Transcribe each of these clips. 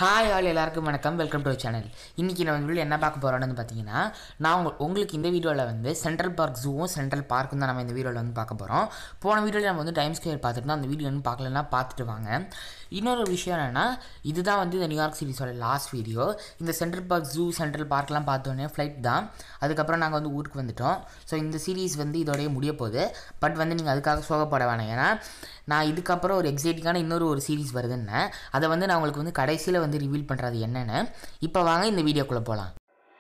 hi all எல்லாருக்கும் வணக்கம் welcome to channel இன்றைக்கி நம்ம வீடியோ என்ன பார்க்க போகிறோம்னு பார்த்தீங்கன்னா நான் உங்க உங்களுக்கு இந்த வீடியோவில் வந்து சென்ட்ரல் பார்க் ஜூவும் சென்ட்ரல் பார்க்கும் தான் நம்ம இந்த வீடியோவில் வந்து பார்க்க போகிறோம் போன வீடியோவில் நம்ம வந்து டைம் ஸ்கொயர் பார்த்துட்டு அந்த வீடியோ வந்து பார்க்கலன்னா பார்த்துட்டு வாங்க இன்னொரு விஷயம் என்னென்னா இதுதான் வந்து இந்த நியூயார்க் சீரிஸோட லாஸ்ட் வீடியோ இந்த சென்ட்ரல் பார்க் ஜூ சென்ட்ரல் பார்க்லாம் பார்த்தோன்னே ஃப்ளைட் தான் அதுக்கப்புறம் நாங்கள் வந்து ஊருக்கு வந்துட்டோம் ஸோ இந்த சீரீஸ் வந்து இதோடய முடிய போகுது பட் வந்து நீங்கள் அதுக்காக சோகப்பட வேணாம் ஏன்னா நான் இதுக்கப்புறம் ஒரு எக்ஸைட்டிங்கான இன்னொரு ஒரு சீரிஸ் வருதுன்னு அதை வந்து நான் உங்களுக்கு வந்து கடைசியில் வந்து ரிவீல் பண்ணுறது என்னென்னு இப்போ வாங்க இந்த வீடியோக்குள்ளே போகலாம்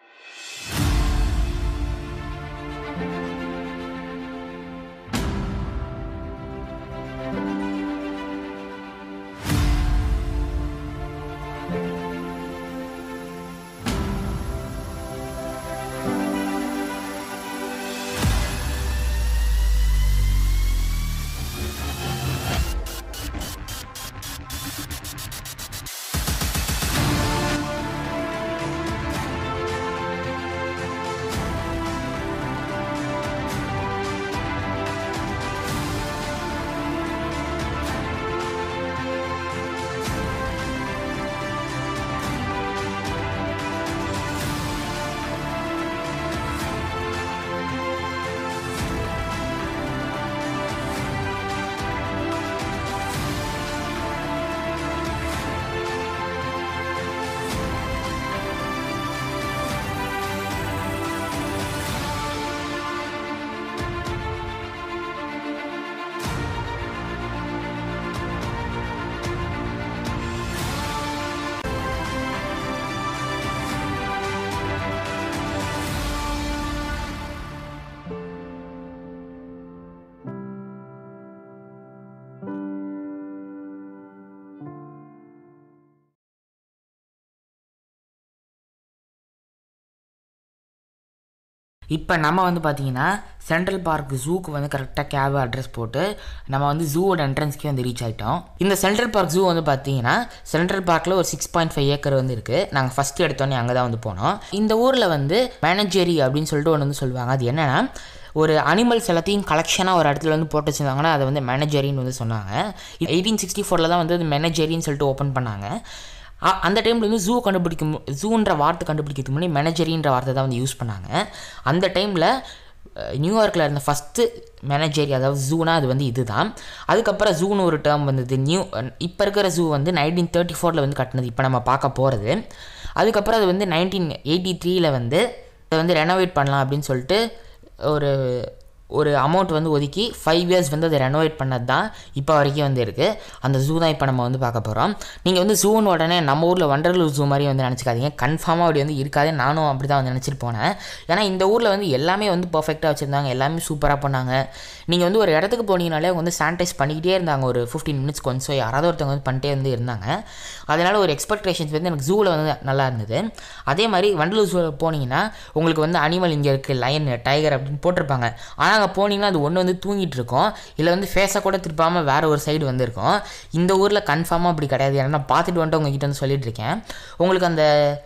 இப்போ நம்ம வந்து பார்த்தீங்கன்னா சென்ட்ரல் பார்க் ஜூக்கு வந்து கரெக்டாக கேப் அட்ரஸ் போட்டு நம்ம வந்து ஜூவோட என்ட்ரன்ஸ்க்கே வந்து ரீச் ஆகிட்டோம் இந்த சென்ட்ரல் பார்க் ஜூ வந்து பார்த்தீங்கன்னா சென்ட்ரல் பார்க்கில் ஒரு சிக்ஸ் பாயிண்ட் ஃபைவ் ஏக்கர் வந்து இருக்குது நாங்கள் ஃபஸ்ட்டு எடுத்தோன்னே அங்கே தான் வந்து போனோம் இந்த ஊரில் வந்து மேனேஜரி அப்படின்னு சொல்லிட்டு ஒன்று வந்து சொல்லுவாங்க அது என்னென்னா ஒரு அனிமல்ஸ் எல்லாத்தையும் கலெக்ஷனாக ஒரு இடத்துல வந்து போட்டு வச்சுருந்தாங்கன்னா அதை வந்து மேனேஜரின்னு வந்து சொன்னாங்க எயிட்டீன் சிக்ஸ்டி ஃபோரில் தான் வந்து அது மேனேஜரின்னு சொல்லிட்டு ஓப்பன் பண்ணாங்க அ- அந்த டைமில் வந்து ஜூ கண்டுபிடிக்கும் ஜூன்ற வார்த்தை கண்டுபிடிக்கிறதுக்கு முன்னாடி மேனேஜரின்ற வார்த்தை தான் வந்து யூஸ் பண்ணாங்க அந்த டைமில் நியூயார்க்கில் இருந்த ஃபஸ்ட்டு மேனேஜரி அதாவது ஜூனா அது வந்து இதுதான் அதுக்கப்புறம் ஜூன்னு ஒரு டேர்ம் வந்தது நியூ இப்போ இருக்கிற ஜூ வந்து நைன்டீன் தேர்ட்டி ஃபோரில் வந்து கட்டினது இப்போ நம்ம பார்க்க போகிறது அதுக்கப்புறம் அது வந்து நைன்டீன் எயிட்டி த்ரீல வந்து அதை வந்து ரெனோவேட் பண்ணலாம் அப்படின்னு சொல்லிட்டு ஒரு ஒரு அமௌண்ட் வந்து ஒதுக்கி ஃபைவ் இயர்ஸ் வந்து அதை ரெனோவேட் பண்ணது தான் இப்போ வரைக்கும் வந்து இருக்குது அந்த ஜூ தான் இப்போ நம்ம வந்து பார்க்க போகிறோம் நீங்கள் வந்து ஜூன்னு உடனே நம்ம ஊரில் வண்டர்லூர் ஜூ மாதிரி வந்து நினச்சிக்காதீங்க கன்ஃபார்மாக அப்படி வந்து இருக்காது நானும் அப்படி தான் வந்து நினச்சிட்டு போனேன் ஏன்னா இந்த ஊரில் வந்து எல்லாமே வந்து பர்ஃபெக்டாக வச்சுருந்தாங்க எல்லாமே சூப்பராக பண்ணாங்க நீங்கள் வந்து ஒரு இடத்துக்கு போனீங்கனாலே அவங்க வந்து சானிடைஸ் பண்ணிக்கிட்டே இருந்தாங்க ஒரு ஃபிஃப்டீன் மினிட்ஸ் கொஞ்சம் யாராவது ஒருத்தவங்க வந்து பண்ணிட்டே வந்து இருந்தாங்க அதனால் ஒரு எக்ஸ்பெக்டேஷன்ஸ் வந்து எனக்கு ஜூவில் வந்து நல்லா இருந்தது அதே மாதிரி வண்டலூர் ஜூ போனீங்கன்னா உங்களுக்கு வந்து அனிமல் இங்கே இருக்குது லைன் டைகர் அப்படின்னு போட்டிருப்பாங்க ஆனால் அங்கே போனீங்கன்னா அது ஒன்று வந்து தூங்கிட்டு இருக்கும் இல்லை வந்து ஃபேஸை கூட திருப்பாமல் வேறு ஒரு சைடு வந்திருக்கும் இந்த ஊரில் கன்ஃபார்மாக அப்படி கிடையாது ஏன்னா நான் பார்த்துட்டு வந்துட்டு உங்ககிட்ட வந்து சொல்லிட்டு இருக்கேன் உங்களுக்கு அந்த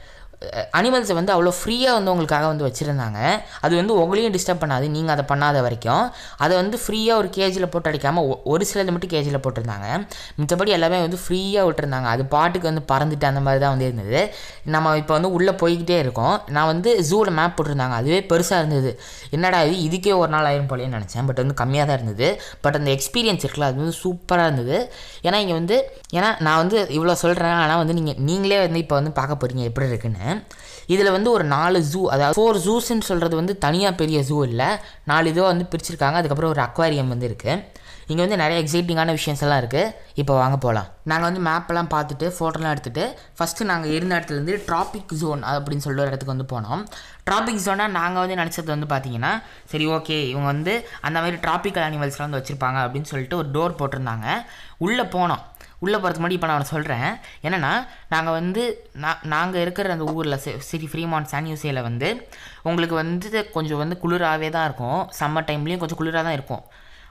அனிமல்ஸை வந்து அவ்வளோ ஃப்ரீயாக வந்து உங்களுக்காக வந்து வச்சுருந்தாங்க அது வந்து உங்களையும் டிஸ்டர்ப் பண்ணாது நீங்கள் அதை பண்ணாத வரைக்கும் அதை வந்து ஃப்ரீயாக ஒரு கேஜில் போட்டு அடிக்காமல் ஒ- ஒரு சிலது மட்டும் கேஜில் போட்டிருந்தாங்க மித்தபடி எல்லாமே வந்து ஃப்ரீயாக விட்டுருந்தாங்க அது பாட்டுக்கு வந்து பறந்துட்டு அந்த மாதிரி தான் வந்து இருந்தது நம்ம இப்போ வந்து உள்ளே போய்கிட்டே இருக்கோம் நான் வந்து ஜூவில் மேப் போட்டிருந்தாங்க அதுவே பெருசாக இருந்தது என்னடா இது இதுக்கே ஒரு நாள் ஆயிரம் போலேன்னு நினச்சேன் பட் வந்து கம்மியாக தான் இருந்தது பட் அந்த எக்ஸ்பீரியன்ஸ் இருக்குல்ல அது வந்து சூப்பராக இருந்தது ஏன்னா இங்கே வந்து ஏன்னா நான் வந்து இவ்வளோ சொல்கிறேன் ஆனால் வந்து நீங்கள் நீங்களே வந்து இப்போ வந்து பார்க்க போகிறீங்க எப்படி இருக்குன்னு இதில் வந்து ஒரு நாலு ஜூ அதாவது ஃபோர் ஜூஸ்ன்னு சொல்கிறது வந்து தனியாக பெரிய ஜூ இல்லை நாலு இதுவாக வந்து பிரிச்சிருக்காங்க அதுக்கப்புறம் ஒரு அக்வாரியம் வந்து இருக்குது இங்கே வந்து நிறைய எக்ஸைட்டிங்கான விஷயம்ஸ் எல்லாம் இருக்குது இப்போ வாங்க போகலாம் நாங்கள் வந்து மேப்பெல்லாம் பார்த்துட்டு ஃபோட்டோலாம் எடுத்துகிட்டு ஃபஸ்ட்டு நாங்கள் இருந்த இடத்துலேருந்து ட்ராபிக் ஜோன் அப்படின்னு சொல்லிட்டு ஒரு இடத்துக்கு வந்து போனோம் ட்ராபிக் ஜோனாக நாங்கள் வந்து நினச்சது வந்து பார்த்தீங்கன்னா சரி ஓகே இவங்க வந்து அந்த மாதிரி ட்ராபிக்கல் அனிமல்ஸ்லாம் வந்து வச்சுருப்பாங்க அப்படின்னு சொல்லிட்டு ஒரு டோர் போட்டிருந்தாங்க உள்ளே போனோம் உள்ளே போகிறதுக்கு முன்னாடி இப்போ நான் சொல்கிறேன் என்னென்னா நாங்கள் வந்து நான் நாங்கள் இருக்கிற அந்த ஊரில் சிட்டி ஃப்ரீமான் சான் யூசேல வந்து உங்களுக்கு வந்து கொஞ்சம் வந்து குளிராகவே தான் இருக்கும் சம்மர் டைம்லேயும் கொஞ்சம் குளிராக தான் இருக்கும்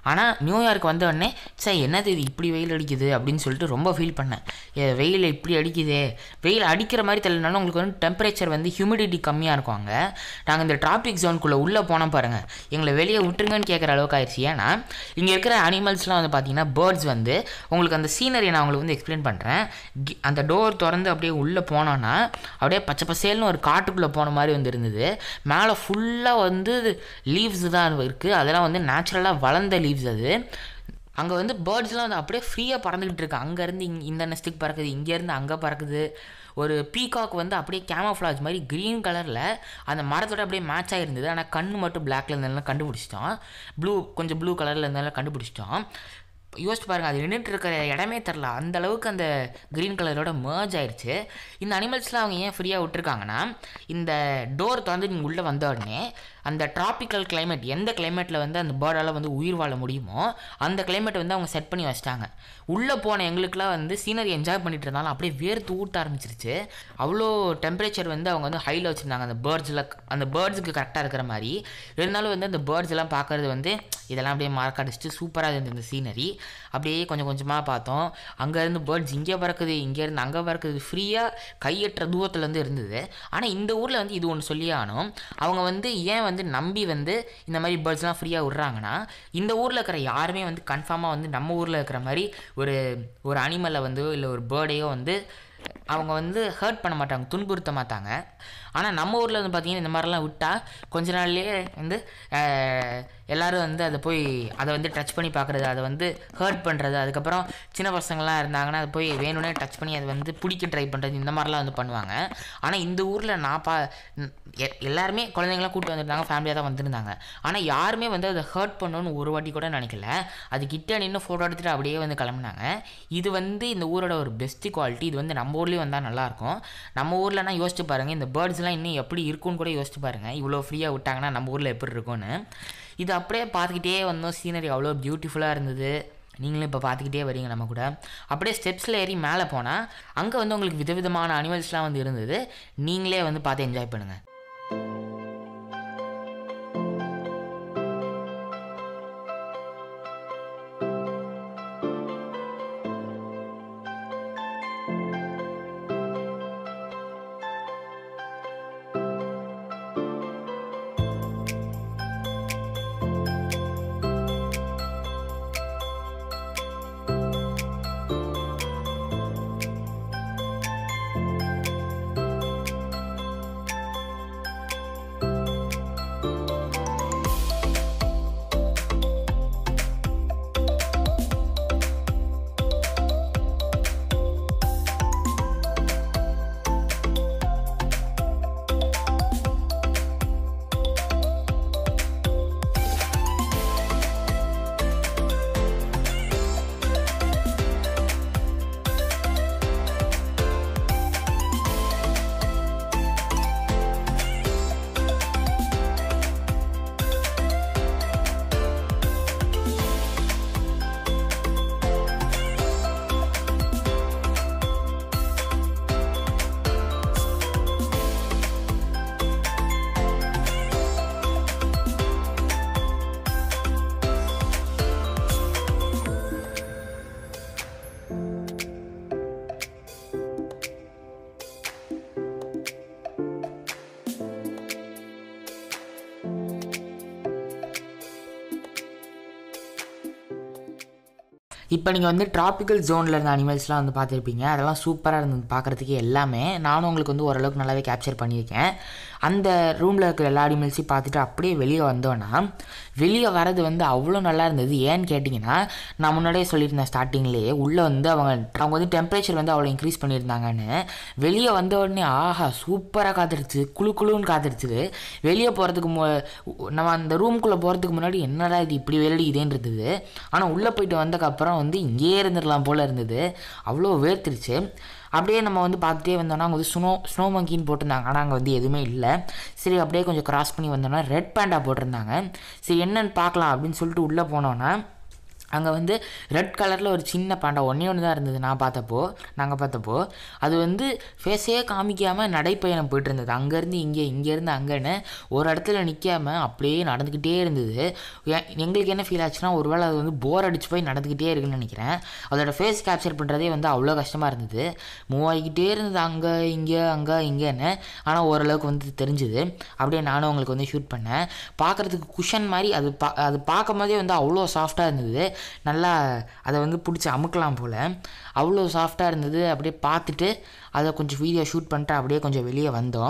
ஆனால் நியூயார்க் வந்த உடனே சே என்னது இது இப்படி வெயில் அடிக்குது அப்படின்னு சொல்லிட்டு ரொம்ப ஃபீல் பண்ணேன் ஏ வெயில் இப்படி அடிக்குதே வெயில் அடிக்கிற மாதிரி தெரியலனாலும் உங்களுக்கு வந்து டெம்பரேச்சர் வந்து ஹியூமிடிட்டி கம்மியாக இருக்கும் அங்கே நாங்கள் இந்த டிராபிக் ஜோனுக்குள்ளே உள்ளே போனோம் பாருங்கள் எங்களை வெளியே விட்டுருங்கன்னு கேட்குற அளவுக்கு ஆயிடுச்சு ஏன்னா இங்கே இருக்கிற அனிமல்ஸ்லாம் வந்து பார்த்தீங்கன்னா பேர்ட்ஸ் வந்து உங்களுக்கு அந்த சீனரி நான் உங்களுக்கு வந்து எக்ஸ்பிளைன் பண்ணுறேன் அந்த டோர் திறந்து அப்படியே உள்ளே போனோன்னா அப்படியே பச்சை பசேல்னு ஒரு காட்டுக்குள்ளே போன மாதிரி வந்து இருந்தது மேலே ஃபுல்லாக வந்து லீவ்ஸ் தான் இருக்குது அதெல்லாம் வந்து நேச்சுரலாக வளர்ந்த லீவ்ஸ் அது அங்கே வந்து பேர்ட்ஸ்லாம் வந்து அப்படியே ஃப்ரீயாக பறந்துக்கிட்டு இருக்கு அங்கேருந்து இங் இந்த நெஸ்ட்டுக்கு பறக்குது இங்கேருந்து அங்கே பறக்குது ஒரு பீகாக் வந்து அப்படியே கேமோஃப்ளாஜ் மாதிரி க்ரீன் கலரில் அந்த மரத்தோட அப்படியே மேட்ச் ஆகிருந்தது ஆனால் கண்ணு மட்டும் பிளாக்ல இருந்தாலும் கண்டுபிடிச்சிட்டோம் ப்ளூ கொஞ்சம் ப்ளூ கலரில் இருந்தாலும் கண்டுபிடிச்சிட்டோம் யோசிச்சு பாருங்கள் அது நின்றுட்டு இருக்கிற இடமே தெரில அந்த அளவுக்கு அந்த க்ரீன் கலரோட merge ஆயிருச்சு இந்த அனிமல்ஸ்லாம் அவங்க ஏன் ஃப்ரீயாக விட்டுருக்காங்கன்னா இந்த டோர் திறந்து நீங்கள் உள்ளே வந்த உடனே அந்த டிராபிக்கல் climate எந்த கிளைமேட்டில் வந்து அந்த பேர்டால் வந்து உயிர் வாழ முடியுமோ அந்த climate வந்து அவங்க செட் பண்ணி வச்சிட்டாங்க உள்ளே போன எங்களுக்குலாம் வந்து சீனரி என்ஜாய் பண்ணிட்டு இருந்தாலும் அப்படியே வேர்த்து ஊட்ட ஆரம்பிச்சிருச்சு அவ்வளோ டெம்பரேச்சர் வந்து அவங்க வந்து ஹையில் வச்சுருந்தாங்க அந்த பேர்ட்ஸில் அந்த பேர்ட்ஸுக்கு கரெக்டாக இருக்கிற மாதிரி இருந்தாலும் வந்து அந்த பேர்ட்ஸ் எல்லாம் பார்க்கறது வந்து இதெல்லாம் அப்படியே மார்க் அடிச்சுட்டு சூப்பராக இருந்தது இந்த சீனரி அப்படியே கொஞ்சம் கொஞ்சமாக பார்த்தோம் அங்கேருந்து பேர்ட்ஸ் இங்கே பறக்குது இங்கேருந்து அங்கே பறக்குது ஃப்ரீயாக கையற்ற தூரத்துலேருந்து இருந்தது ஆனால் இந்த ஊரில் வந்து இது ஒன்று சொல்லியே ஆகணும் அவங்க வந்து ஏன் வந்து நம்பி வந்து இந்த மாதிரி பேர்ட்ஸ்லாம் ஃப்ரீயாக விட்றாங்கன்னா இந்த ஊரில் இருக்கிற யாருமே வந்து கன்ஃபார்மாக வந்து நம்ம ஊரில் இருக்கிற மாதிரி ஒரு ஒரு அனிமலை வந்து இல்லை ஒரு பேர்டையோ வந்து அவங்க வந்து ஹர்ட் பண்ண மாட்டாங்க துன்புறுத்த மாட்டாங்க ஆனால் நம்ம ஊரில் வந்து பார்த்திங்கன்னா இந்த மாதிரிலாம் விட்டால் கொஞ்ச நாள்லேயே வந்து ஆஹ், எல்லாரும் வந்து அதை போய் அதை வந்து டச் பண்ணி பார்க்குறது அதை வந்து ஹர்ட் பண்ணுறது அதுக்கப்புறம் சின்ன பசங்கள்லாம் இருந்தாங்கன்னா அதை போய் வேணும்னே டச் பண்ணி அதை வந்து பிடிக்க ட்ரை பண்ணுறது இந்த மாதிரிலாம் வந்து பண்ணுவாங்க ஆனால் இந்த ஊரில் நான் பா ம், எ- எல்லாருமே குழந்தைங்களாம் கூப்பிட்டு வந்துருந்தாங்க ஃபேமிலியாக தான் வந்திருந்தாங்க ஆனால் யாருமே வந்து அதை ஹர்ட் பண்ணணும்னு ஒரு வாட்டி கூட நினைக்கல அது கிட்ட நின்று ஃபோட்டோ எடுத்துகிட்டு அப்படியே வந்து கிளம்புனாங்க இது வந்து இந்த ஊரோட ஒரு பெஸ்ட் குவாலிட்டி இது வந்து நம்ம ஊர்லேயும் வந்தால் நல்லாயிருக்கும் நம்ம ஊர்லனா யோசிச்சு பாருங்கள் இந்த பேர்ட்ஸ்லாம் இன்னும் எப்படி இருக்கும்னு கூட யோசிச்சு பாருங்கள் இவ்வளோ ஃப்ரீயாக விட்டாங்கன்னா நம்ம ஊரில் எப்படி இருக்கும்னு இது அப்படியே பார்த்துக்கிட்டே வந்தோம் சீனரி அவ்வளோ பியூட்டிஃபுல்லாக இருந்தது நீங்களும் இப்போ பார்த்துக்கிட்டே வரீங்க நம்ம கூட அப்படியே ஸ்டெப்ஸில் ஏறி மேலே போனால் அங்கே வந்து உங்களுக்கு விதவிதமான அனிமல்ஸ்லாம் வந்து இருந்தது நீங்களே வந்து பார்த்து என்ஜாய் பண்ணுங்கள் இப்போ நீங்கள் வந்து டிராபிக்கல் ஜோனில் இருந்த அனிமல்ஸ்லாம் வந்து பார்த்துருப்பீங்க அதெல்லாம் சூப்பராக இருந்தது பார்க்குறதுக்கு எல்லாமே நானும் உங்களுக்கு வந்து ஓரளவுக்கு நல்லாவே கேப்சர் பண்ணியிருக்கேன் அந்த ரூமில் இருக்கிற எல்லா அனிமல்ஸையும் பார்த்துட்டு அப்படியே வெளியே வந்தோன்னா வெளியே வரது வந்து அவ்வளோ நல்லா இருந்தது ஏன்னு கேட்டிங்கன்னா நான் முன்னாடியே சொல்லியிருந்தேன் ஸ்டார்டிங்லேயே உள்ளே வந்து அவங்க அவங்க வந்து டெம்பரேச்சர் வந்து அவ்வளோ இன்க்ரீஸ் பண்ணியிருந்தாங்கன்னு வெளியே வந்த உடனே ஆஹா சூப்பராக காத்துருச்சு குளு குளுன்னு காத்துருச்சுது வெளியே போகிறதுக்கு மு நம்ம அந்த ரூம்குள்ளே போகிறதுக்கு முன்னாடி என்னடா இது இப்படி வெள்ளடி இதேன்னு இருந்தது ஆனால் உள்ளே போயிட்டு வந்ததுக்கப்புறம் வந்து இங்கேயே இருந்துடலாம் போல் இருந்தது அவ்வளோ வேர்த்துருச்சு அப்படியே நம்ம வந்து பார்த்துட்டே வந்தோம்னா அங்கே வந்து ஸ்னோ ஸ்னோ மங்கின்னு போட்டிருந்தாங்க ஆனால் அங்கே வந்து எதுவுமே இல்லை சரி அப்படியே கொஞ்சம் கிராஸ் பண்ணி வந்தோம்னா ரெட் பேண்டா போட்டிருந்தாங்க சரி என்னன்னு பார்க்கலாம் அப்படின்னு சொல்லிட்டு உள்ளே போனோன்னா அங்கே வந்து ரெட் கலரில் ஒரு சின்ன பாண்டா ஒன்றே ஒன்று தான் இருந்தது நான் பார்த்தப்போ நாங்கள் பார்த்தப்போ அது வந்து ஃபேஸே காமிக்காமல் நடைப்பயணம் போயிட்டு இருந்தது அங்கேருந்து இங்கே இங்கேருந்து அங்கேன்னு ஒரு இடத்துல நிற்காம அப்படியே நடந்துக்கிட்டே இருந்தது ஏ- எங்களுக்கு என்ன ஃபீல் ஆச்சுன்னா ஒருவேளை அது வந்து போர் அடிச்சு போய் நடந்துக்கிட்டே இருக்குன்னு நினைக்கிறேன் அதோட ஃபேஸ் கேப்சர் பண்ணுறதே வந்து அவ்வளோ கஷ்டமாக இருந்தது மூவ் ஆகிக்கிட்டே இருந்தது அங்கே இங்கே அங்கே இங்கேன்னு ஆனால் ஓரளவுக்கு வந்து தெரிஞ்சுது அப்படியே நானும் உங்களுக்கு வந்து ஷூட் பண்ணேன் பார்க்குறதுக்கு குஷன் மாதிரி அது பா அது பார்க்கும் போதே வந்து அவ்வளோ சாஃப்டாக இருந்தது நல்லா அதை வந்து பிடிச்சி அமுக்கலாம் போல் அவ்வளோ சாஃப்டாக இருந்தது அப்படியே பார்த்துட்டு அதை கொஞ்சம் வீடியோ ஷூட் பண்ணிட்டு அப்படியே கொஞ்சம் வெளியே வந்தோம்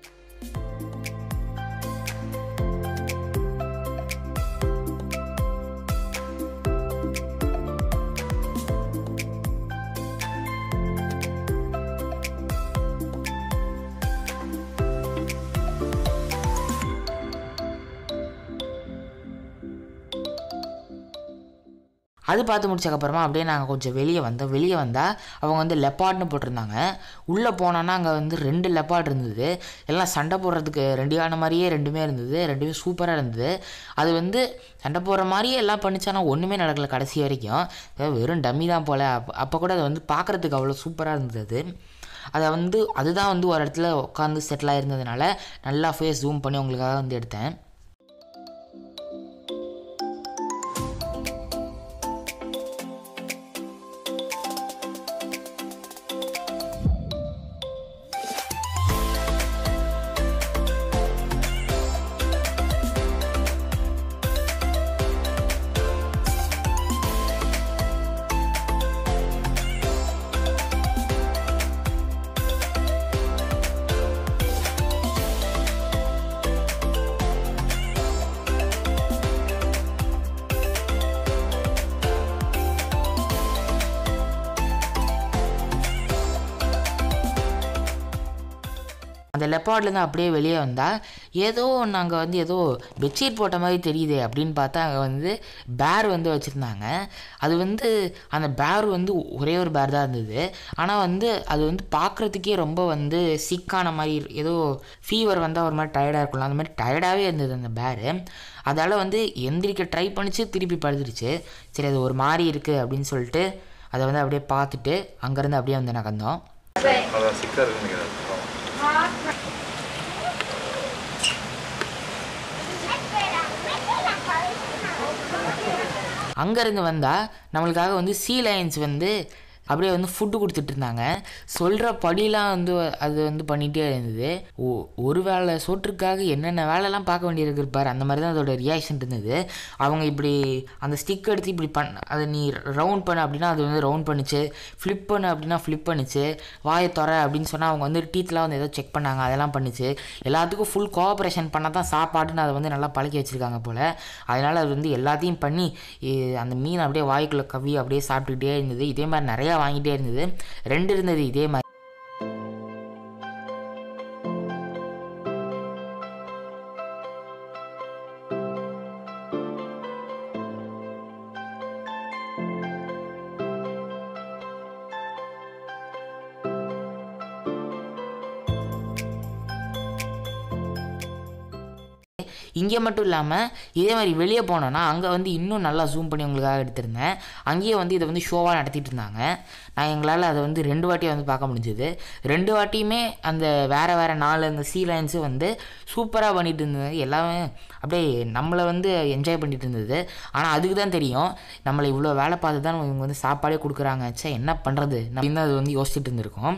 அது பார்த்து முடிச்சக்கப்புறமா அப்படியே நாங்கள் கொஞ்சம் வெளியே வந்தோம் வெளியே வந்தால் அவங்க வந்து லெப்பாட்னு போட்டிருந்தாங்க உள்ளே போனோன்னா அங்கே வந்து ரெண்டு லெப்பாட் இருந்தது எல்லாம் சண்டை போடுறதுக்கு ரெண்டு ஆன மாதிரியே ரெண்டுமே இருந்தது ரெண்டுமே சூப்பராக இருந்தது அது வந்து சண்டை போடுற மாதிரியே எல்லாம் பண்ணிச்சு ஆனால் ஒன்றுமே நடக்கல கடைசி வரைக்கும் அதாவது வெறும் டம்மி தான் போல் அப்போ அப்போ கூட அது வந்து பார்க்குறதுக்கு அவ்வளோ சூப்பராக இருந்தது அதை வந்து அதுதான் வந்து ஒரு இடத்துல உட்காந்து செட்டில் ஆயிருந்ததுனால நல்லா ஃபேஸ் ஜூம் பண்ணி உங்களுக்காக வந்து எடுத்தேன் அந்த லெப்பாட்லேருந்து அப்படியே வெளியே வந்தால் ஏதோ நாங்கள் வந்து ஏதோ பெட்ஷீட் போட்ட மாதிரி தெரியுதே அப்படின்னு பார்த்தா அங்கே வந்து பேர் வந்து வச்சுருந்தாங்க அது வந்து அந்த பேர் வந்து ஒரே ஒரு பேர் தான் இருந்தது ஆனால் வந்து அது வந்து பார்க்குறதுக்கே ரொம்ப வந்து சிக்கான மாதிரி இரு- ஏதோ ஃபீவர் வந்தால் ஒரு மாதிரி டயர்டாக இருக்கும்ல அந்த மாதிரி டயர்டாகவே இருந்தது அந்த பேரு அதால் வந்து எந்திரிக்க ட்ரை பண்ணிச்சு திருப்பி படுத்துருச்சு சரி அது ஒரு மாதிரி இருக்குது அப்படின்னு சொல்லிட்டு அதை வந்து அப்படியே பார்த்துட்டு அங்கேருந்து அப்படியே வந்து நகர்ந்தோம் அதான் சிக்கா இருக்குன்னு நினைக்கிறேன் அங்கேருந்து வந்தால் நம்மளுக்காக வந்து சீ லயன்ஸ் வந்து அப்படியே வந்து ஃபுட்டு கொடுத்துட்டு இருந்தாங்க சொல்கிற படிலாம் வந்து அது வந்து பண்ணிகிட்டே இருந்தது ஓ ஒரு வேளை சோற்றுக்காக என்னென்ன வேலைலாம் பார்க்க வேண்டியிருக்கு பாரு அந்த மாதிரி தான் அதோட ரியாக்ஷன் இருந்தது அவங்க இப்படி அந்த ஸ்டிக் எடுத்து இப்படி பண் அதை நீ ரவுண்ட் பண்ண அப்படின்னா அது வந்து ரவுண்ட் பண்ணுச்சு ஃப்ளிப் பண்ணு அப்படின்னா ஃப்ளிப் பண்ணுச்சு வாயை தொற அப்படின்னு சொன்னால் அவங்க வந்து டீத்லாம் வந்து ஏதோ செக் பண்ணாங்க அதெல்லாம் பண்ணுச்சு எல்லாத்துக்கும் ஃபுல் கோஆப்ரேஷன் பண்ணால் தான் சாப்பாடுன்னு அதை வந்து நல்லா பழக்கி வச்சுருக்காங்க போல் அதனால் அது வந்து எல்லாத்தையும் பண்ணி இ- அந்த மீன் அப்படியே வாய்க்குள்ளே கவி அப்படியே சாப்பிட்டுக்கிட்டே இருந்தது இதே மாதிரி நிறையா வாங்கிட்டே இருந்தது ரெண்டு இருந்தது இதே மாதிரி இங்கே மட்டும் இல்லாமல் இதே மாதிரி வெளியே போனோன்னா அங்கே வந்து இன்னும் நல்லா ஜூம் பண்ணி உங்களுக்காக எடுத்திருந்தேன் அங்கேயே வந்து இதை வந்து ஷோவாக நடத்திட்டு இருந்தாங்க நான் எங்களால் அதை வந்து ரெண்டு வாட்டி வந்து பார்க்க முடிஞ்சது ரெண்டு வாட்டியுமே அந்த வேறு வேறு நாலு அந்த சீ லைன்ஸு வந்து சூப்பராக பண்ணிட்டு இருந்தது எல்லாமே அப்படியே நம்மளை வந்து என்ஜாய் பண்ணிட்டு இருந்தது ஆனால் அதுக்கு தான் தெரியும் நம்மளை இவ்வளோ வேலை பார்த்து தான் இவங்க வந்து சாப்பாடே கொடுக்குறாங்க ச்சே என்ன பண்ணுறது அப்படின்னு தான் அது வந்து யோசிச்சுட்டு இருந்திருக்கோம்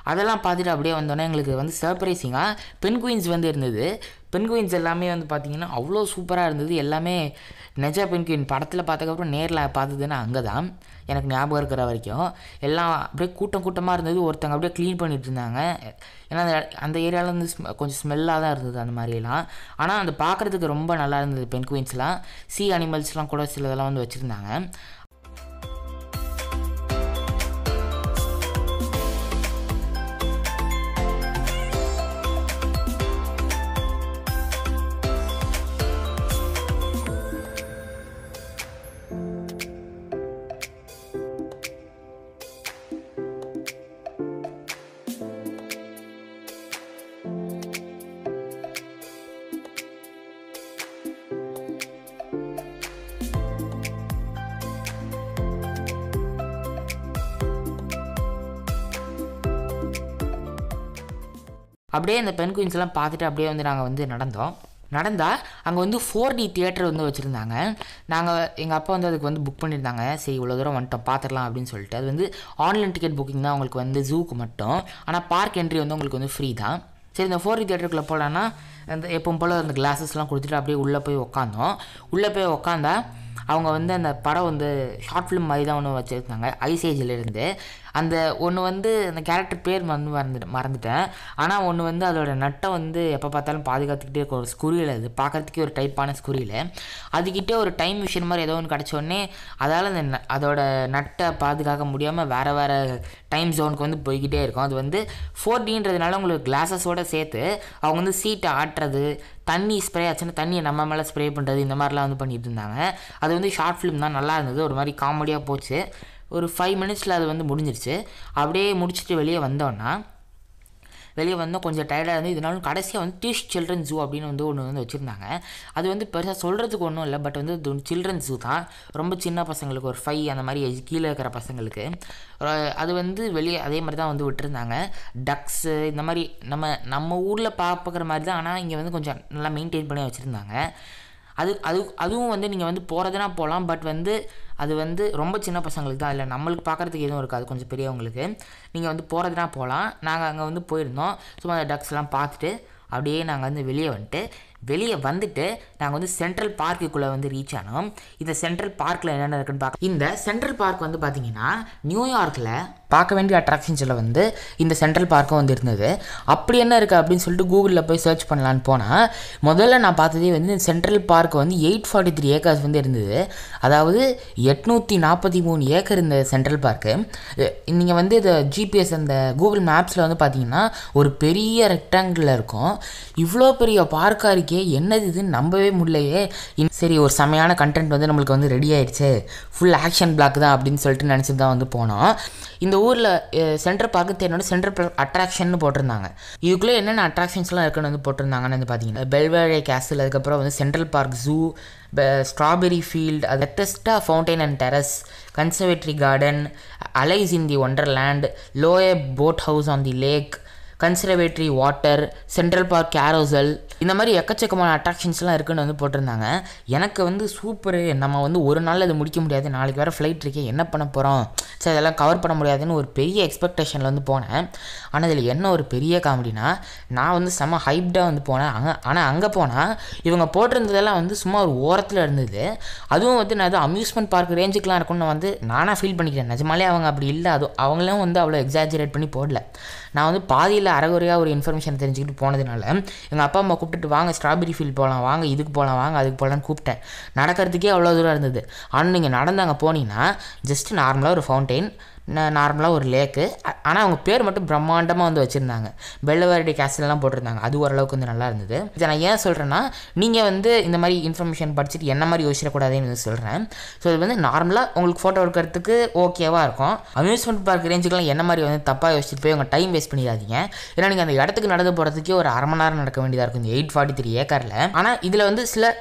அதெல்லாம் பார்த்துட்டு அப்படியே வந்தோன்னே எங்களுக்கு வந்து சர்ப்ரைசிங்காக பென் குயின்ஸ் வந்து இருந்தது பென் குயின்ஸ் எல்லாமே வந்து பார்த்திங்கன்னா அவ்வளோ சூப்பராக இருந்தது எல்லாமே நெஜ பென் குயின் படத்தில் பார்த்ததுக்கப்புறம் நேரில் பார்த்ததுன்னா அங்கே தான் எனக்கு ஞாபகம் இருக்கிற வரைக்கும் எல்லாம் அப்படியே கூட்டம் கூட்டமாக இருந்தது ஒருத்தங்க அப்படியே க்ளீன் பண்ணிட்டு இருந்தாங்க ஏன்னா அந்த அந்த ஏரியாவில் வந்து ஸ்மெ- கொஞ்சம் ஸ்மெல்லாக தான் இருந்தது அந்த மாதிரியெல்லாம் ஆனால் அது பார்க்குறதுக்கு ரொம்ப நல்லா இருந்தது பென் குயின்ஸ்லாம் சி அனிமல்ஸ்லாம் கூட சிலதெல்லாம் வந்து வச்சுருந்தாங்க அப்படியே அந்த பென் குயின்ஸ்லாம் பார்த்துட்டு அப்படியே வந்து நாங்கள் வந்து நடந்தோம் நடந்தால் அங்கே வந்து ஃபோர் டி தியேட்டர் வந்து வச்சுருந்தாங்க நாங்கள் எங்கள் அப்பா வந்து அதுக்கு வந்து புக் பண்ணியிருந்தாங்க சரி இவ்வளோ தூரம் வந்துட்டோம் பார்த்துடலாம் அப்படின்னு சொல்லிட்டு அது வந்து ஆன்லைன் டிக்கெட் புக்கிங் தான் உங்களுக்கு வந்து ஜூக்கு மட்டும் ஆனால் பார்க் என்ட்ரி வந்து உங்களுக்கு வந்து ஃப்ரீ தான் சரி இந்த ஃபோர் டி தியேட்டருக்குள்ளே போகலான்னா அந்த எப்பவும் போல் அந்த கிளாஸஸ்லாம் கொடுத்துட்டு அப்படியே உள்ளே போய் உக்காந்தோம் உள்ளே போய் உக்காந்தா அவங்க வந்து அந்த படம் வந்து ஷார்ட் ஃபிலிம் மாதிரி தான் ஒன்று வச்சுருந்தாங்க ஐசேஜிலேருந்து அந்த ஒன்று வந்து அந்த கேரக்டர் பேர் வந்து மறந்துட்டு மறந்துட்டேன் ஆனால் ஒன்று வந்து அதோட நட்டை வந்து எப்போ பார்த்தாலும் பாதுகாத்துக்கிட்டே இருக்க ஒரு ஸ்குரியல் அது பார்க்கறதுக்கே ஒரு டைப்பான ஸ்குரியல் அதுக்கிட்டே ஒரு டைம் மிஷின் மாதிரி ஏதோ ஒன்று கிடச்ச உடனே அதால் அந்த ந- அதோட நட்டை பாதுகாக்க முடியாமல் வேறு வேறு டைம் ஜோனுக்கு வந்து போய்கிட்டே இருக்கும் அது வந்து ஃபோர் டின்றதுனால உங்களுக்கு கிளாஸஸோட சேர்த்து அவங்க வந்து சீட்டை ஆட்டுறது தண்ணி ஸ்ப்ரே ஆச்சுன்னா தண்ணியை நம்ம மேலே ஸ்ப்ரே பண்ணுறது இந்த மாதிரிலாம் வந்து பண்ணிட்டு இருந்தாங்க அது வந்து ஷார்ட் ஃபிலிம் தான் நல்லா இருந்தது ஒரு மாதிரி காமெடியாக போச்சு ஒரு ஃபைவ் மினிட்ஸில் அது வந்து முடிஞ்சிருச்சு அப்படியே முடிச்சுட்டு வெளியே வந்தோன்னா வெளியே வந்தோம் கொஞ்சம் டயர்டாக இருந்து இதனாலும் கடைசியாக வந்து டீஷ் சில்ட்ரன் ஜூ அப்படின்னு வந்து ஒன்று வந்து வச்சுருந்தாங்க அது வந்து பெருசாக சொல்கிறதுக்கு ஒன்றும் இல்லை பட் வந்து சில்ட்ரன் ஜூ தான் ரொம்ப சின்ன பசங்களுக்கு ஒரு ஃபைவ் அந்த மாதிரி age கீழே இருக்கிற பசங்களுக்கு அஹ் அது வந்து வெளியே அதே மாதிரி தான் வந்து விட்டுருந்தாங்க டக்ஸு இந்த மாதிரி நம்ம நம்ம ஊரில் பார்க்குற மாதிரி தான் ஆனால் இங்கே வந்து கொஞ்சம் நல்லா மெயின்டைன் பண்ணி வச்சுருந்தாங்க அது அது அதுவும் வந்து நீங்கள் வந்து போகிறதுனா போகலாம் பட் வந்து அது வந்து ரொம்ப சின்ன பசங்களுக்கு தான் இல்லை நம்மளுக்கு பார்க்குறதுக்கு எதுவும் இருக்காது கொஞ்சம் பெரியவங்களுக்கு நீங்கள் வந்து போகிறதுனா போகலாம் நாங்கள் அங்கே வந்து போயிருந்தோம் சும்மா அந்த டக்ஸ்லாம் பார்த்துட்டு அப்படியே நாங்கள் வந்து வெளியே வந்துட்டு வெளியே வந்துட்டு நாங்கள் வந்து சென்ட்ரல் பார்க்குக்குள்ளே வந்து ரீச் ஆனோம் இந்த சென்ட்ரல் பார்க்கில் என்னென்ன இருக்குன்னு பார்க்க இந்த சென்ட்ரல் பார்க் வந்து பார்த்தீங்கன்னா நியூயார்க்கில் பார்க்க வேண்டிய அட்ராக்ஷன்ஸில் வந்து இந்த சென்ட்ரல் பார்க்கும் வந்து இருந்தது அப்படி என்ன இருக்குது அப்படின்னு சொல்லிட்டு கூகுளில் போய் சர்ச் பண்ணலான்னு போனால் முதல்ல நான் பார்த்ததே வந்து இந்த சென்ட்ரல் பார்க் வந்து எயிட் ஃபார்ட்டி த்ரீ ஏக்கர்ஸ் வந்து இருந்தது அதாவது எட்நூற்றி நாற்பத்தி மூணு ஏக்கர் இந்த சென்ட்ரல் பார்க்கு நீங்கள் வந்து இந்த ஜிபிஎஸ் அந்த கூகுள் மேப்ஸில் வந்து பார்த்தீங்கன்னா ஒரு பெரிய ரெக்டாங்கிளில் இருக்கும் இவ்வளோ பெரிய பார்க்காக இருக்கே என்னது இதுன்னு நம்பவே முடியலையே இன் சரி ஒரு செமையான கண்டென்ட் வந்து நம்மளுக்கு வந்து ரெடி ஆயிடுச்சு ஃபுல் ஆக்ஷன் பிளாக் தான் அப்படின்னு சொல்லிட்டு நினச்சிட்டு தான் வந்து போனோம் இந்த ஊரில் சென்ட்ரல் பார்க்கு தேனோட சென்ட்ரல் அட்ராக்ஷன் போட்டிருந்தாங்க இதுக்குள்ளே என்னென்ன அட்ராக்ஷன்ஸ்லாம் இருக்குன்னு வந்து போட்டிருந்தாங்கன்னு வந்து பார்த்தீங்கன்னா பெல்வேரே கேசல் அதுக்கப்புறம் வந்து Central Park Zoo Strawberry Field அது Bethesda Fountain and Terrace Conservatory Garden Alice in the Wonderland Loeb Boat House on the Lake Conservatory Water Central Park Carousel இந்த மாதிரி எக்கச்சக்கமான அட்ராக்ஷன்ஸ்லாம் இருக்குன்னு வந்து போட்டிருந்தாங்க எனக்கு வந்து சூப்பரு நம்ம வந்து ஒரு நாளில் இது முடிக்க முடியாது நாளைக்கு வேறு ஃப்ளைட் இருக்கே என்ன பண்ண போகிறோம் சரி அதெல்லாம் கவர் பண்ண முடியாதுன்னு ஒரு பெரிய எக்ஸ்பெக்டேஷனில் வந்து போனேன் ஆனால் இதில் என்ன ஒரு பெரிய காமெடினா நான் வந்து செம்ம ஹைப்டாக வந்து போனேன் அங்கே ஆனால் அங்கே போனால் இவங்க போட்டிருந்ததெல்லாம் வந்து சும்மா ஒரு ஓரத்தில் இருந்தது அதுவும் வந்து நான் அது அம்யூஸ்மெண்ட் பார்க் ரேஞ்சுக்கெலாம் இருக்கும்னு வந்து நானாக ஃபீல் பண்ணிக்கிறேன் நிஜமாலே அவங்க அப்படி இல்லை அது அவங்களும் வந்து அவ்வளோ எக்ஸாஜரேட் பண்ணி போடல நான் வந்து பாதியில் அறகுறையாக ஒரு இன்ஃபர்மேஷன் தெரிஞ்சுக்கிட்டு போனதுனால எங்கள் அப்பா அம்மா கூப்பிட்டுட்டு வாங்க ஸ்ட்ராபெரி ஃபீல்ட் போகலாம் வாங்க இதுக்கு போகலாம் வாங்க அதுக்கு போகலான்னு கூப்பிட்டேன் நடக்கிறதுக்கே அவ்வளோ தூரம் இருந்தது ஆனால் நீங்கள் நடந்து அங்கே போனீங்கன்னா ஜஸ்ட் நார்மலாக ஒரு ஃபவுண்டைன் நார்மலாக ஒரு லேக்கு ஆனால் அவங்க பேர் மட்டும் பிரம்மாண்டமாக வந்து வச்சுருந்தாங்க பெல்லவாரடி கேசல்லாம் போட்டிருந்தாங்க அது ஓரளவுக்கு வந்து நல்லா இருந்தது இதை நான் ஏன் சொல்கிறேன்னா நீங்கள் வந்து இந்த மாதிரி இன்ஃபர்மேஷன் படிச்சுட்டு என்ன மாதிரி யோசிச்சிடக்கூடாதுன்னு வந்து சொல்கிறேன் ஸோ இது வந்து நார்மலாக உங்களுக்கு ஃபோட்டோ எடுக்கிறதுக்கு ஓகேவாக இருக்கும் அம்யூஸ்மெண்ட் பார்க் ரேஞ்சுக்கெலாம் என்ன மாதிரி வந்து தப்பாக யோசிச்சுட்டு போய் உங்கள் டைம் வேஸ்ட் பண்ணிடாதீங்க ஏன்னா நீங்கள் அந்த இடத்துக்கு நடந்து போகிறதுக்கே ஒரு அரை மணி நேரம் நடக்க வேண்டியதாக இருக்கும் இந்த எயிட் ஃபார்ட்டி த்ரீ ஏக்கரில் ஆனால் இதில் வந்து சில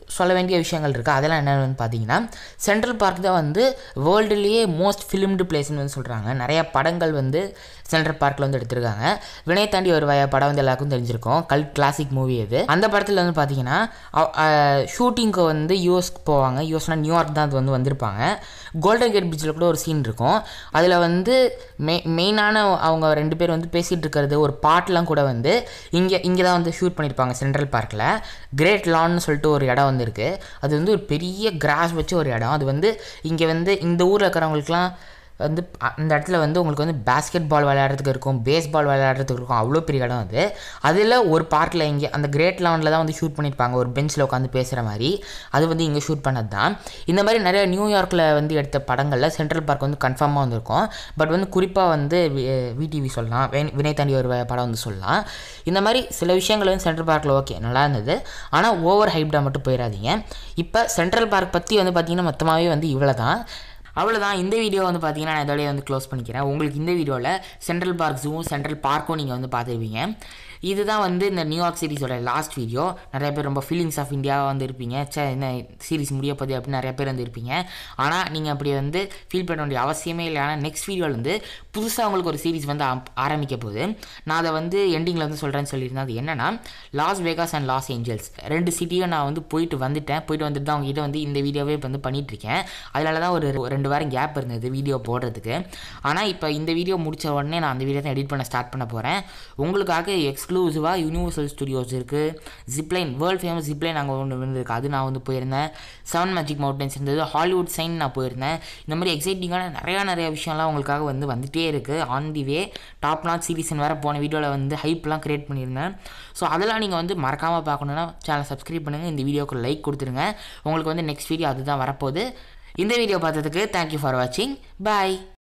சொல்ல வேண்டிய விஷயங்கள் இருக்குது அதெல்லாம் என்னென்னு பார்த்தீங்கன்னா சென்ட்ரல் பார்க் தான் வந்து வேர்ல்டுலேயே மோஸ்ட் ஃபிலிம்டு பிளேஸ்னு வந்து சொல்கிறாங்க நிறைய படங்கள் வந்து சென்ட்ரல் பார்க்கில் வந்து எடுத்திருக்காங்க வினய் தாண்டி ஒரு வய படம் வந்து எல்லாருக்கும் தெரிஞ்சிருக்கும் கல் கிளாசிக் மூவி அது அந்த படத்தில் வந்து பார்த்தீங்கன்னா ஷூட்டிங்க்கு வந்து யூஎஸ்க்கு போவாங்க யூஎஸ்னால் நியூயார்க் தான் அது வந்து வந்திருப்பாங்க கோல்டன் கேட் பீச்சில் கூட ஒரு சீன் இருக்கும் அதில் வந்து மெ மெயினான அவங்க ரெண்டு பேர் வந்து பேசிகிட்டு இருக்கிறது ஒரு பாட்டெலாம் கூட வந்து இங்கே இங்கே தான் வந்து ஷூட் பண்ணியிருப்பாங்க சென்ட்ரல் பார்க்கில் கிரேட் லான்னு சொல்லிட்டு ஒரு இடம் வந்து இருக்குது அது வந்து ஒரு பெரிய கிராஸ் வச்சு ஒரு இடம் அது வந்து இங்கே வந்து இந்த ஊரில் இருக்கிறவங்களுக்குலாம் வந்து அந்த இடத்துல வந்து உங்களுக்கு வந்து பேஸ்கெட் பால் விளையாடுறதுக்கு இருக்கும் பேஸ் பால் விளையாடுறதுக்கு இருக்கும் அவ்வளோ பெரிய இடம் அது அதில் ஒரு பார்க்கில் இங்கே அந்த கிரேட் லெவனில் தான் வந்து ஷூட் பண்ணியிருப்பாங்க ஒரு பெஞ்சில் உட்காந்து பேசுகிற மாதிரி அது வந்து இங்கே ஷூட் பண்ணது தான் இந்த மாதிரி நிறைய நியூயார்க்கில் வந்து எடுத்த படங்களில் சென்ட்ரல் பார்க் வந்து கன்ஃபார்மாக வந்திருக்கும் பட் வந்து குறிப்பாக வந்து விடிவி சொல்லலாம் வே- வினய் தாண்டி ஒரு வ- படம் வந்து சொல்லலாம் இந்த மாதிரி சில விஷயங்கள் வந்து சென்ட்ரல் பார்க்கில் ஓகே நல்லா இருந்தது ஆனால் ஓவர் ஹைப்டாக மட்டும் போயிடாதீங்க இப்போ சென்ட்ரல் பார்க் பற்றி வந்து பார்த்தீங்கன்னா மொத்தமாகவே வந்து இவ்வளோ தான் அவ்வளோதான் இந்த வீடியோ வந்து பார்த்தீங்கன்னா நான் இதோடய வந்து க்ளோஸ் பண்ணிக்கிறேன் உங்களுக்கு இந்த வீடியோவில் சென்ட்ரல் பார்க் ஜூவும் சென்ட்ரல் பார்க்கும் நீங்கள் வந்து பார்த்துருப்பீங்க இதுதான் வந்து இந்த நியூயார்க் சீரிஸோட லாஸ்ட் வீடியோ நிறைய பேர் ரொம்ப ஃபீலிங்ஸ் ஆஃப் இந்தியா வந்து இருப்பீங்க சே என்ன சீரிஸ் முடிய போகுது அப்படின்னு நிறைய பேர் வந்து இருப்பீங்க ஆனால் நீங்கள் அப்படி வந்து ஃபீல் பண்ண வேண்டிய அவசியமே இல்லை ஆனால் நெக்ஸ்ட் வீடியோவில் வந்து புதுசாக உங்களுக்கு ஒரு சீரிஸ் வந்து ஆம்- ஆரம்பிக்க போகுது நான் அதை வந்து எண்டிங்கில் வந்து சொல்கிறேன்னு சொல்லியிருந்தேன் அது என்னன்னா Las Vegas and Los Angeles ரெண்டு சிட்டியும் நான் வந்து போயிட்டு வந்துட்டேன் போயிட்டு வந்துட்டு தான் உங்ககிட்ட வந்து இந்த வீடியோவே இப்போ வந்து பண்ணிட்டு இருக்கேன் அதனால தான் ஒரு ஒரு ரெண்டு வாரம் கேப் இருந்தது வீடியோ போடுறதுக்கு ஆனால் இப்போ இந்த வீடியோ முடிச்ச உடனே நான் அந்த வீடியோ தான் எடிட் பண்ண ஸ்டார்ட் பண்ண போகிறேன் உங்களுக்காக எக்ஸ்க்ளூசிவாக யூனிவர்சல் ஸ்டுடியோஸ் இருக்குது ஜிப்லைன் வேர்ல்ட் ஃபேமஸ் ஜிப்லைன் அங்கே ஒன்று இருந்திருக்கு அது நான் வந்து போயிருந்தேன் செவன் மேஜிக் மவுண்டன்ஸ் இருந்தது ஹாலிவுட் சைன் நான் போயிருந்தேன் இந்த மாதிரி எக்ஸைட்டிங்கான நிறையா நிறைய விஷயம்லாம் உங்களுக்காக வந்து வந்துட்டே இருக்குது on the way top not சீரிஸ்னு வேறு போன வீடியோவில் வந்து ஹைப்லாம் க்ரியேட் பண்ணியிருந்தேன் ஸோ அதெல்லாம் நீங்கள் வந்து மறக்காமல் பார்க்கணுன்னா சேனல் சப்ஸ்கிரைப் பண்ணுங்கள் இந்த வீடியோக்கு லைக் கொடுத்துருங்க உங்களுக்கு வந்து நெக்ஸ்ட் வீடியோ அதுதான் வரப்போகுது இந்த வீடியோ பார்த்ததுக்கு தேங்க்யூ ஃபார் வாட்சிங் பாய்